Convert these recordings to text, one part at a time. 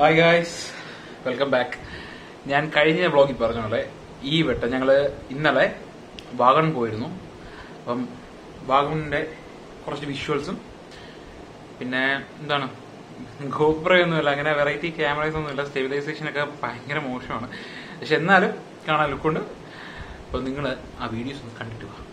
Hi guys welcome back ഞാൻ കഴിഞ്ഞ വ്ളോഗിൽ പറഞ്ഞ പോലെ ഈ വട്ടം ഞങ്ങള് ഇന്നലെ വാഗൺ പോയിരുന്നു അപ്പം വാഗണിന്റെ കുറച്ച് വിഷ്വൽസും പിന്നെ എന്താണ് ഗോപ്രയൊന്നുമില്ല അങ്ങനെ വെറൈറ്റി ക്യാമറസ് ഒന്നുമില്ല സ്റ്റെബിലൈസേഷൻ ഒക്കെ ഭയങ്കര മോശമാണ് പക്ഷെ എന്നാലും കാണാൻ ലുക്കുണ്ട് അപ്പൊ നിങ്ങൾ ആ വീഡിയോസ് ഒന്ന് കണ്ടിട്ട് വാ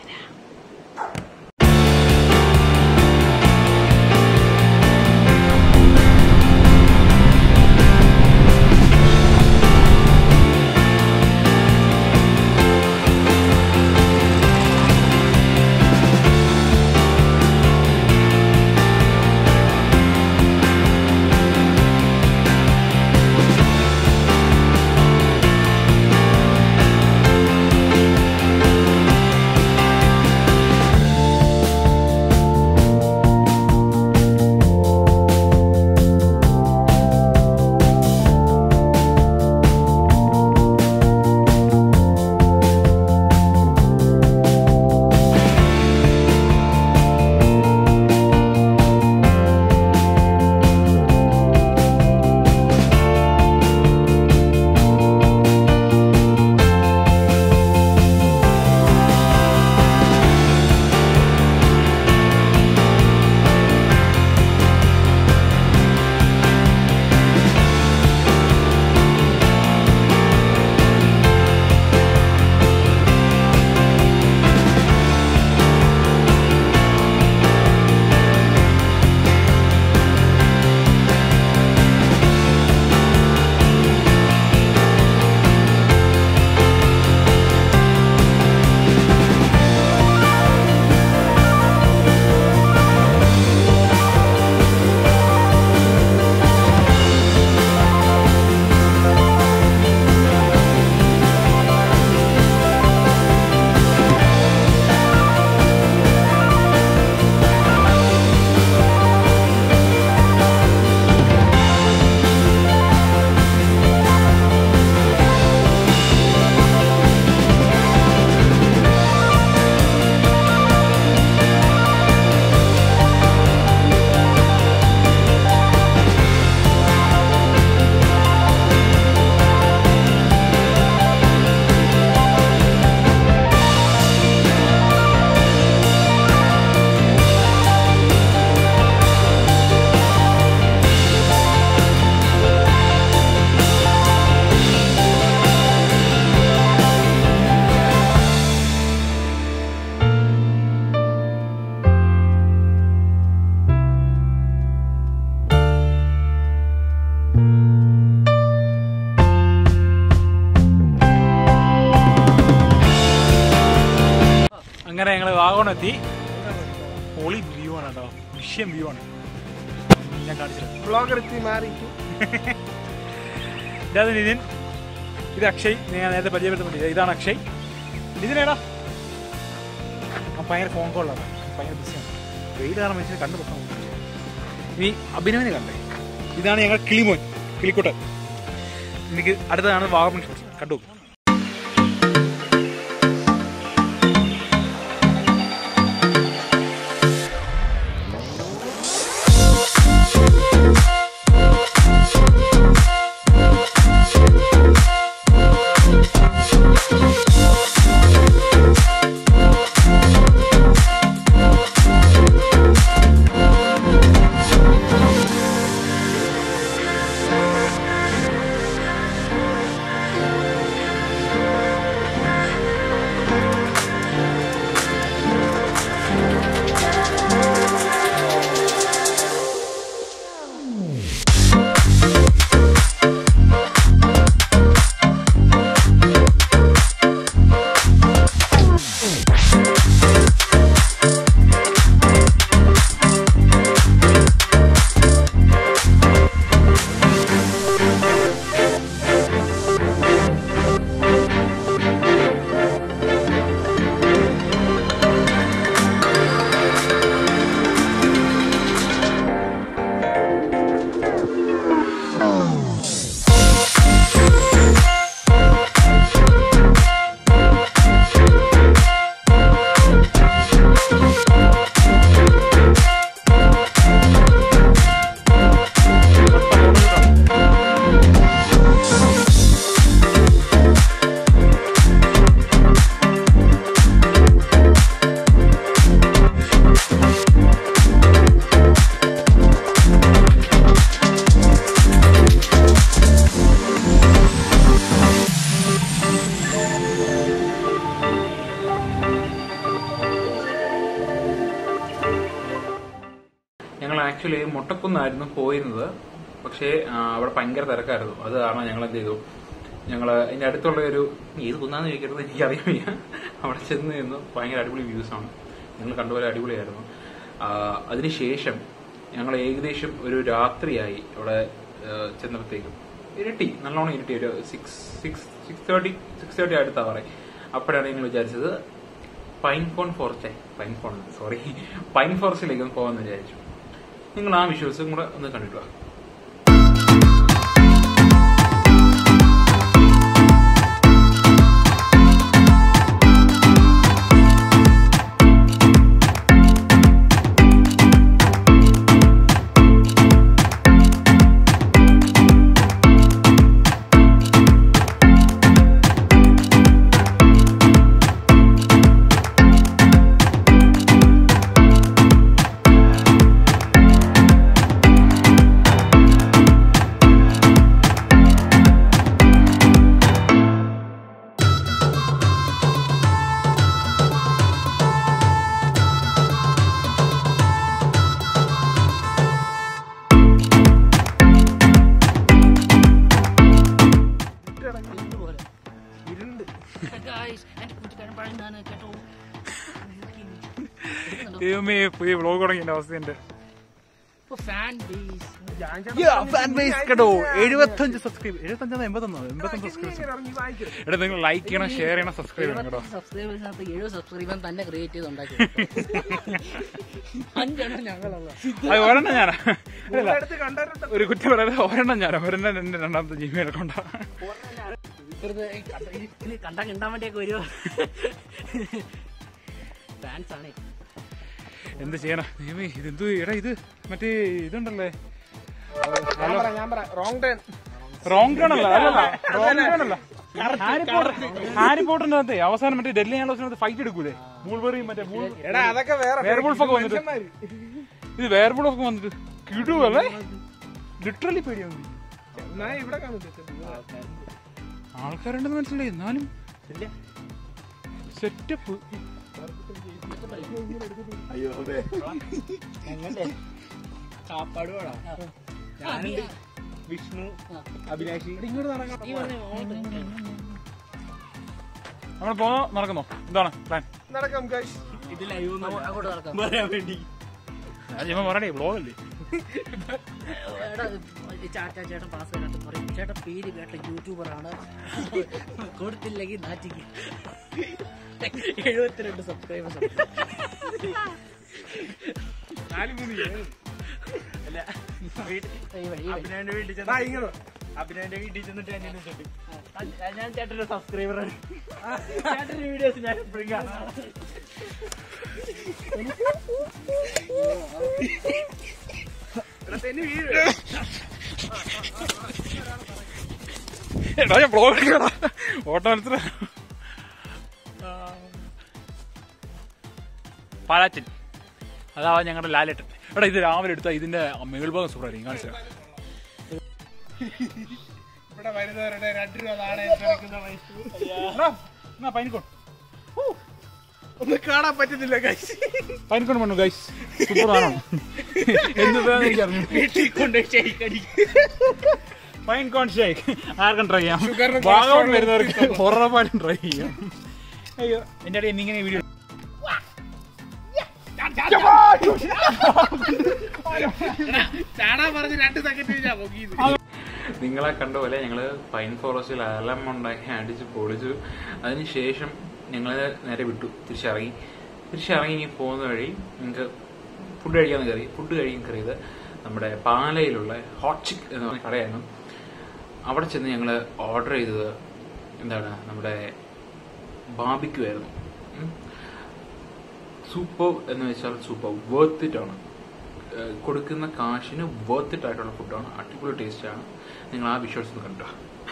അങ്ങനെ ഞങ്ങൾ വാഗോൺ എത്തി പൊളി വ്യൂ ആണ് കേട്ടോ വിഷയം വ്യൂ ആണ് ഞാൻ കാണിച്ചത് ബ്ലോഗർ എത്തി മാറിയിട്ടു ഇതാണ് നിതിൻ ഇത് അക്ഷയ് ഞാൻ നേരത്തെ പരിചയപ്പെടുത്തുന്നുണ്ട് ഇതാണ് അക്ഷയ് നിതിനേടാ ആ ഭയങ്കര ഫോൺ കോളാണ് ഭയങ്കര ബിസിയാണ് വെയിൽ കാരണം മനുഷ്യനെ കണ്ടു പൊക്കാൻ പറ്റില്ല ഇനി അഭിനവിനെ കണ്ടേ ഇതാണ് ഞങ്ങൾ കിളിമോൻ കിളിക്കുട്ടൻ എനിക്ക് അടുത്തതാണ് വാഗമൺ ഷോട്ട് കണ്ടു ആക്ച്വലി മുട്ടക്കുന്നായിരുന്നു പോയിരുന്നത് പക്ഷേ ആ, അവിടെ ഭയങ്കര തിരക്കായിരുന്നു അത് കാരണം ഞങ്ങൾ എന്ത് ചെയ്തു ഞങ്ങൾ അതിന്റെ അടുത്തുള്ള ഒരു ഏത് കുന്നാന്ന് ചോദിക്കരുത് എനിക്കറിയാൻ വയ്യ അവിടെ ചെന്ന് നിന്ന് ഭയങ്കര അടിപൊളി വ്യൂസ് ആണ് ഞങ്ങൾ കണ്ടുപോലെ അടിപൊളിയായിരുന്നു ആ, അതിനുശേഷം ഞങ്ങൾ ഏകദേശം ഒരു രാത്രിയായി അവിടെ ആ, ചെന്നപ്പോഴത്തേക്കും ഇരുട്ടി നല്ലോണം ഇരുട്ടി ഒരു six six six thirty six thirty അടുത്താ പറയും അപ്പോഴാണ് ഞങ്ങൾ വിചാരിച്ചത് pine phone forest pine phone sorry pine ഫോറസ്റ്റിലേക്ക് ഒന്ന് പോകാമെന്ന് വിചാരിച്ചു നിങ്ങൾ ആ വിഷ്വൽസും കൂടെ ഒന്ന് കണ്ടിട്ട് വാ Guys, എന്റെ കൂട്ടുകാരൻ പറയുന്നതാണ് കേട്ടോ ദൈവമേ പുതിയ വ്ളോഗ് തുടങ്ങിയ അവസ്ഥയുണ്ട് ഇപ്പൊ ഫാൻ ബേസ് ഫാൻ ബേസ് കേട്ടോ എഴുപത്തഞ്ച് സബ്സ്ക്രൈബ് എഴുപത്തഞ്ചാണ് എൺപത്തൊന്നോ എൺപത്തൊന്ന് സബ്സ്ക്രൈബ് എടാ നിങ്ങൾ ലൈക്ക് ചെയ്യണം ഷെയർ ചെയ്യണം സബ്സ്ക്രൈബ് ചെയ്യണം കേട്ടോ സബ്സ്ക്രൈബേഴ്സിനകത്ത് എഴുപത് സബ്സ്ക്രൈബർ തന്നെ ക്രിയേറ്റ് ചെയ്ത് ഉണ്ടാക്കി അഞ്ചെണ്ണം ഞങ്ങളുള്ള അത് ഒരെണ്ണം ഞാനാ അല്ല, ഒരു കുറ്റം പറയാതെ ഒരെണ്ണം ഞാനാ ഒരെണ്ണം എന്റെ രണ്ടാമത്തെ ജിമെയിൽ അക്കൗണ്ടാ വെറുതെ ഈ കണ്ട- ഈ ഇതില് കണ്ടാ കിണ്ടാൻ വേണ്ടിയൊക്കെ വരുമോ ഫാൻസ് ആണ് എന്ത് ചെയ്യണ ദൈവമേ ഇതെന്ത് എടാ ഇത് മറ്റേ ഇതുണ്ടല്ലേ റോങ് ടേൺ റോങ് ടേൺ അല്ല അല്ലല്ല റോങ് ടേൺ അല്ല ഹാരി പോട്ടർ ഹാരി പോട്ടറിന്റെ അകത്തെ അവസാനം മറ്റേ ഡൽഹി ആലോചന ഫൈറ്റ് എടുക്കൂലേ ബൂൾബറിയും മറ്റേ ബൂൾ എടാ അതൊക്കെ വേറെ വേർബുൾഫ് ഒക്കെ വന്നിട്ട് ഇത് വേർബുൾഫ് ഒക്കെ വന്നിട്ട് കിടുവല്ലേ ലിറ്ററലി പേടിയാവും എന്നാ ഇവിടെ കാണിച്ചു ആൾക്കാരുണ്ടെന്ന് മനസ്സിലായി എന്നാലും സെറ്റപ്പ് കാപ്പാടുവാടാ വിഷ്ണു അഭിലാഷി ഇങ്ങോട്ട് നടക്കാം ഈ പറഞ്ഞ മോള് നമ്മൾ പോന്നോ നടക്കുന്നോ എന്താണ് പ്ലാൻ നടക്കാം ഗൈസ് അങ്ങോട്ട് നടക്കാം പറയാൻ വേണ്ടി ഞാൻ പറയണേ വ്ളോഗ് അല്ലേ എടാ, ഈ ചാറ്റാ ചേട്ടൻ പാസ് തരാത്ത പറയും ചേട്ടൻ പേര് കേട്ട യൂട്യൂബറാണ് കൊടുത്തില്ലെങ്കിൽ നാറ്റിക്ക് എഴുപത്തിരണ്ട് സബ്സ്ക്രൈബേഴ്സ് നാല് മൂന്ന് ഏഴ് ഈ വഴി ഈ വഴി. അഭിനയന്റെ വീട്ടിൽ ചെന്ന് ഇങ്ങനെ അഭിനയന്റെ വീട്ടിൽ ചെന്നിട്ട് എന്നെ വിളിച്ചിട്ട് ഞാൻ ചേട്ടന്റെ സബ്സ്ക്രൈബറാണ് ചേട്ടന്റെ വീഡിയോസ് ഞാൻ എപ്പോഴും കാണാം എടാ, തെന്നി വീഴ്. എടാ ഞാൻ വ്ളോഗ് എടുക്കടാ ഓട്ടം മത്സരം പാലാച്ചൻ അതാ ഞങ്ങളുടെ ലാലേട്ടൻ എടാ ഇത് രാവിലെ എടുത്ത ഇതിന്റെ മേൾഭാഗം സൂപ്പറായിരിക്കും കാണിച്ചു തരാം. ഇവിടെ വരുന്നവരുടെ രണ്ട് രൂപ നാണയം കിടക്കുന്ന പൈസ എടാ, എന്നാ പൈനക്കോൺ ഒന്നും കാണാൻ പറ്റുന്നില്ല ഗൈസ് പൈനക്കോൺ വേണു ഗൈസ് സൂപ്പർ ആണോ എന്താന്ന് എനിക്ക് അറിഞ്ഞു വീട്ടിൽ കൊണ്ട് ഷെയ്ക്ക് പൈൻ കോൺ ഷേക്ക് ആർക്കും ട്രൈ ചെയ്യാം ഷുഗറിന് ഭാഗം കൊളസ്ട്രോൾ വരുന്നവർക്ക് ഉറപ്പായിട്ടും ട്രൈ ചെയ്യാം അയ്യോ എന്റെ അടി എന്നിങ്ങനെ വീഡിയോ ചാടാൻ പറഞ്ഞ് രണ്ട് സെക്കൻഡ് ഞാൻ പൊക്കിയത് നിങ്ങളെ കണ്ട പോലെ ഞങ്ങള് പൈൻ ഫോറസ്റ്റിൽ അലം ഉണ്ടാക്കി അടിച്ച് പൊളിച്ചു അതിനുശേഷം ഞങ്ങൾ നേരെ വിട്ടു തിരിച്ചിറങ്ങി തിരിച്ചിറങ്ങി ഇനി പോകുന്ന വഴി നിങ്ങൾക്ക് ഫുഡ് കഴിക്കാൻ കയറി ഫുഡ് കഴിക്കാൻ കയറിയത് നമ്മുടെ പാലയിലുള്ള ഹോട്ട് ചിക്ക് എന്ന് പറഞ്ഞ കടയായിരുന്നു അവിടെ ചെന്ന് ഞങ്ങൾ ഓർഡർ ചെയ്തത് എന്താണ് നമ്മുടെ ബാബിക്യു ആയിരുന്നു സൂപ്പർ എന്ന് വെച്ചാൽ സൂപ്പർ വേർത്ത് ഇറ്റ് ആണ് ഏഹ് കൊടുക്കുന്ന കാശിന് വേർത്ത് ഇറ്റ് ആയിട്ടുള്ള ഫുഡാണ് അടിപൊളി ടേസ്റ്റ് ആണ് നിങ്ങൾ ആ വിഷ്വൽസ് ഒന്ന് കണ്ടോ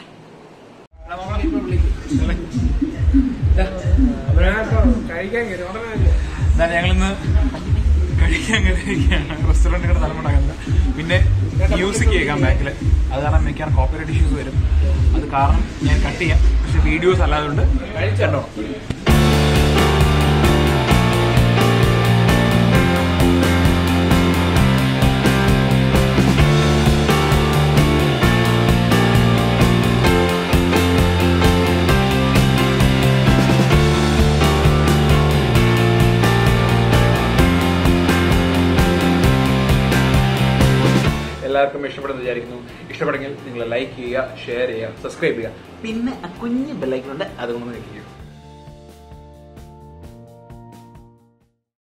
കഴിക്കാൻ കയറി ഉടനെ ഞങ്ങളിന്ന് കഴിക്കാൻ കയറിയിരിക്കുകയാണ് റെസ്റ്റോറൻറ്റുകളുടെ തലമുണ്ടാക്കുന്നത് പിന്നെ മ്യൂസിക് കേൾക്കാം ബാക്കിൽ അത് കാരണം മിക്കാറും കോപ്പറേറ്റ് ഇഷ്യൂസ് വരും അത് കാരണം ഞാൻ കട്ട് ചെയ്യാം പക്ഷെ വീഡിയോസ് അല്ലാതെ കൊണ്ട് കഴിച്ചോ എല്ലാവർക്കും ഇഷ്ടപ്പെടുന്നു വിചാരിക്കുന്നു ഇഷ്ടപ്പെടുമെങ്കിൽ നിങ്ങൾ ലൈക്ക് ചെയ്യുക ഷെയർ ചെയ്യുക സബ്സ്ക്രൈബ് ചെയ്യുക പിന്നെ ആ കുഞ്ഞ് ബെല്ലൈക്കുണ്ട് അതുകൊണ്ട് നിൽക്കുക